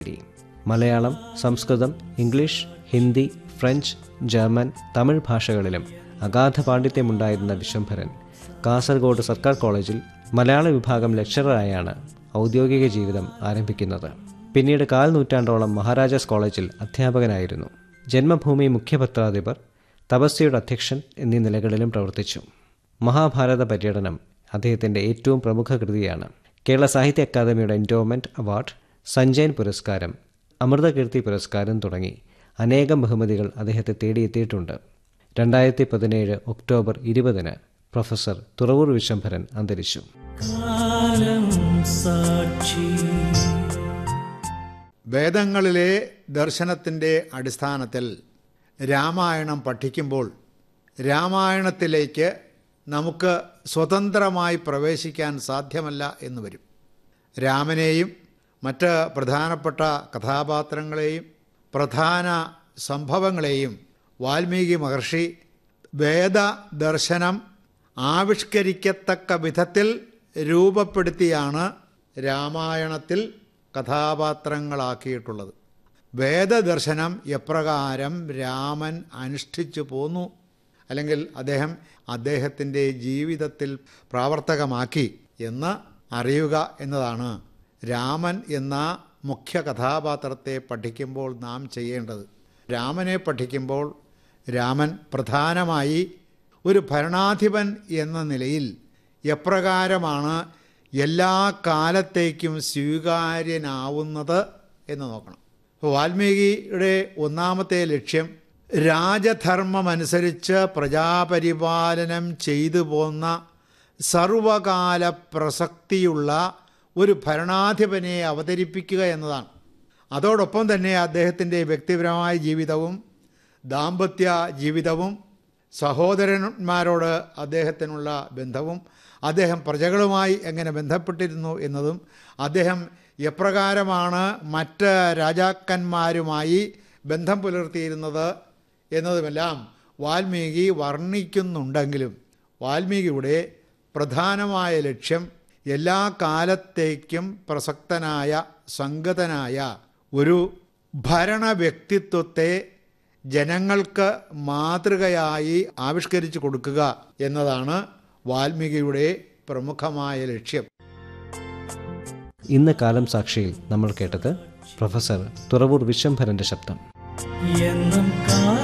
Malayalam Sanskrit English Hindi French German Tamil ഭാഷകളിലും അഗാധ പാണ്ഡിത്യമുണ്ടായിരുന്ന വിശ്വംഭരൻ കാസർഗോഡ് സർക്കാർ കോളേജിൽ മലയാള വിഭാഗം ലെക്ചററായാണ് ഔദ്യോഗിക ജീവിതം ആരംഭിക്കുന്നത് പിന്നീട് കാൽ നൂറ്റാണ്ടോളം മഹാരാജാസ് കോളേജിൽ അധ്യാപകനായിരുന്നു ജന്മഭൂമി മുഖ്യപത്രാധിപർ തപസ്യയുടെ അധ്യക്ഷൻ എന്നീ നിലകളിലും പ്രവർത്തിച്ചു മഹാഭാരത പര്യടനം അദ്ദേഹത്തിൻ്റെ ഏറ്റവും പ്രമുഖ കൃതിയാണ് കേരള സാഹിത്യ അക്കാദമിയുടെ എൻഡോമെൻറ്റ് അവാർഡ് സഞ്ജയൻ പുരസ്കാരം അമൃതകീർത്തി പുരസ്കാരം തുടങ്ങി അനേകം ബഹുമതികൾ അദ്ദേഹത്തെ തേടിയെത്തിയിട്ടുണ്ട് രണ്ടായിരത്തി പതിനേഴ് ഒക്ടോബർ ഇരുപതിന് പ്രൊഫസർ തുറവൂർ വിശ്വംഭരൻ അന്തരിച്ചു കാലം സാക്ഷി വേദങ്ങളിലെ ദർശനത്തിൻ്റെ അടിസ്ഥാനത്തിൽ രാമായണം പഠിക്കുമ്പോൾ രാമായണത്തിലേക്ക് നമുക്ക് സ്വതന്ത്രമായി പ്രവേശിക്കാൻ സാധ്യമല്ല എന്ന് വരും രാമനെയും മറ്റ് പ്രധാനപ്പെട്ട കഥാപാത്രങ്ങളെയും പ്രധാന സംഭവങ്ങളെയും വാൽമീകി മഹർഷി വേദദർശനം ആവിഷ്കരിക്കത്തക്ക വിധത്തിൽ രൂപപ്പെടുത്തിയാണ് രാമായണത്തിൽ കഥാപാത്രങ്ങളാക്കിയിട്ടുള്ളത് വേദദർശനം എപ്രകാരം രാമൻ അനുഷ്ഠിച്ചു പോന്നു അല്ലെങ്കിൽ അദ്ദേഹം അദ്ദേഹത്തിൻ്റെ ജീവിതത്തിൽ പ്രാവർത്തകമാക്കി എന്ന് അറിയുക എന്നതാണ് രാമൻ എന്ന മുഖ്യ കഥാപാത്രത്തെ പഠിക്കുമ്പോൾ നാം ചെയ്യേണ്ടത് രാമനെ പഠിക്കുമ്പോൾ രാമൻ പ്രധാനമായി ഒരു ഭരണാധിപൻ എന്ന നിലയിൽ എപ്രകാരമാണ് എല്ലാ കാലത്തേക്കും സ്വീകാര്യനാവുന്നത് എന്ന് നോക്കണം അപ്പോൾ വാൽമീകിയുടെ ഒന്നാമത്തെ ലക്ഷ്യം രാജധർമ്മമനുസരിച്ച് പ്രജാപരിപാലനം ചെയ്തു പോന്ന സർവകാല പ്രസക്തിയുള്ള ഒരു ഭരണാധിപനെ അവതരിപ്പിക്കുക എന്നതാണ് അതോടൊപ്പം തന്നെ അദ്ദേഹത്തിൻ്റെ വ്യക്തിപരമായ ജീവിതവും ദാമ്പത്യ ജീവിതവും സഹോദരന്മാരോട് അദ്ദേഹത്തിനുള്ള ബന്ധവും അദ്ദേഹം പ്രജകളുമായി എങ്ങനെ ബന്ധപ്പെട്ടിരുന്നു എന്നതും അദ്ദേഹം എപ്രകാരമാണ് മറ്റ് രാജാക്കന്മാരുമായി ബന്ധം പുലർത്തിയിരുന്നത് എന്നതുമെല്ലാം വാൽമീകി വർണ്ണിക്കുന്നുണ്ടെങ്കിലും വാൽമീകിയുടെ പ്രധാനമായ ലക്ഷ്യം എല്ലാ കാലത്തേക്കും പ്രസക്തനായ സംഗതനായ ഒരു ഭരണ വ്യക്തിത്വത്തെ ജനങ്ങൾക്ക് മാതൃകയായി ആവിഷ്കരിച്ചു കൊടുക്കുക എന്നതാണ് വാൽമീകിയുടെ പ്രമുഖമായ ലക്ഷ്യം ഇന്ന് കാലം സാക്ഷിയിൽ നമ്മൾ കേട്ടത് പ്രൊഫസർ തുറവൂർ വിശ്വംഭരൻ്റെ ശബ്ദം എന്നും കാലം